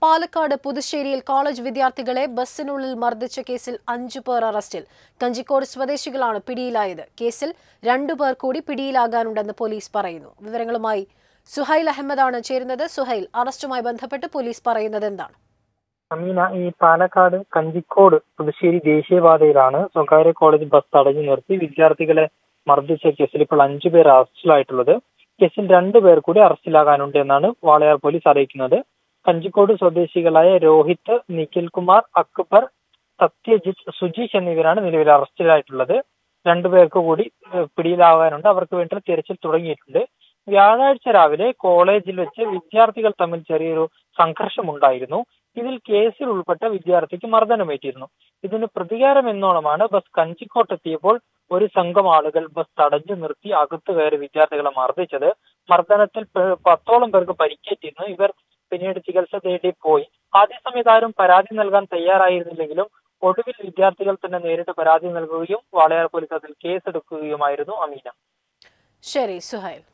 Palakkad പുതുശ്ശേരിയിൽ college വിദ്യാർത്ഥികളെ ബസ്സിനുള്ളിൽ മർദ്ദിച്ച കേസിൽ അഞ്ചു പേർ അറസ്റ്റിൽ കഞ്ചിക്കോട് സ്വദേശികളാണ് പിടിയിലായത് കേസിൽ രണ്ടുപേർ കൂടി പിടിയിലാകാനുണ്ടെന്ന് പോലീസ് പറയുന്നു വിവരങ്ങളുമായി സുഹൈൽ അഹമ്മദാണ് ചേരുന്നത് സുഹൈൽ അറസ്റ്റുമായി ബന്ധപ്പെട്ട് പോലീസ് പറയുന്നത് എന്താണ് അമീന ഈ പാലക്കാട് കഞ്ചിക്കോട് പുതുശ്ശേരി ദേശീയപാതയിലാണ് സ്വകാര്യ കോളേജ് ബസ് തടഞ്ഞു നിർത്തി വിദ്യാർത്ഥികളെ മർദ്ദിച്ച കേസിൽ ഇപ്പോൾ അഞ്ചു പേർ അറസ്റ്റിലായിട്ടുള്ളത് കേസിൽ രണ്ടുപേർ കൂടി അറസ്റ്റിലാകാനുണ്ട് എന്നാണ് വാളയാർ പോലീസ് അറിയിക്കുന്നത് കഞ്ചിക്കോട് സ്വദേശികളായ രോഹിത് നിഖിൽ കുമാർ അക്ബർ സത്യജിത്ത് സുജീഷ് എന്നിവരാണ് നിലവിൽ അറസ്റ്റിലായിട്ടുള്ളത് രണ്ടുപേർക്ക് കൂടി ഏഹ്, പിടിയിലാകാനുണ്ട് അവർക്ക് വേണ്ടി തിരച്ചിൽ തുടങ്ങിയിട്ടുണ്ട് വ്യാഴാഴ്ച രാവിലെ കോളേജിൽ വെച്ച് വിദ്യാർത്ഥികൾ തമ്മിൽ ചെറിയൊരു സംഘർഷമുണ്ടായിരുന്നു ഇതിൽ കേസിൽ ഉൾപ്പെട്ട വിദ്യാർത്ഥിക്ക് മർദ്ദനമേറ്റിരുന്നു ഇതിന് പ്രതികാരം എന്നോണമാണ് ബസ് കഞ്ചിക്കോട്ടെത്തിയപ്പോൾ ഒരു സംഘം ആളുകൾ ബസ് തടഞ്ഞു നിർത്തി അകത്ത് കയറി വിദ്യാർത്ഥികളെ മർദ്ദിച്ചത് മർദ്ദനത്തിൽ പേ- പത്തോളം പേർക്ക് പരിക്കേറ്റിരുന്നു ഇവർ പിന്നീട് ചികിത്സ തേടി പോയി ആദ്യ സമയത്ത് ആരും പരാതി നൽകാൻ തയ്യാറായിരുന്നില്ലെങ്കിലും ഒടുവിൽ വിദ്യാർത്ഥികൾ തന്നെ നേരിട്ട് പരാതി നൽകുകയും വാളയാർ പോലീസ് അതിൽ കേസെടുക്കുകയുമായിരുന്നു അമീന ശരി സുഹൈൽ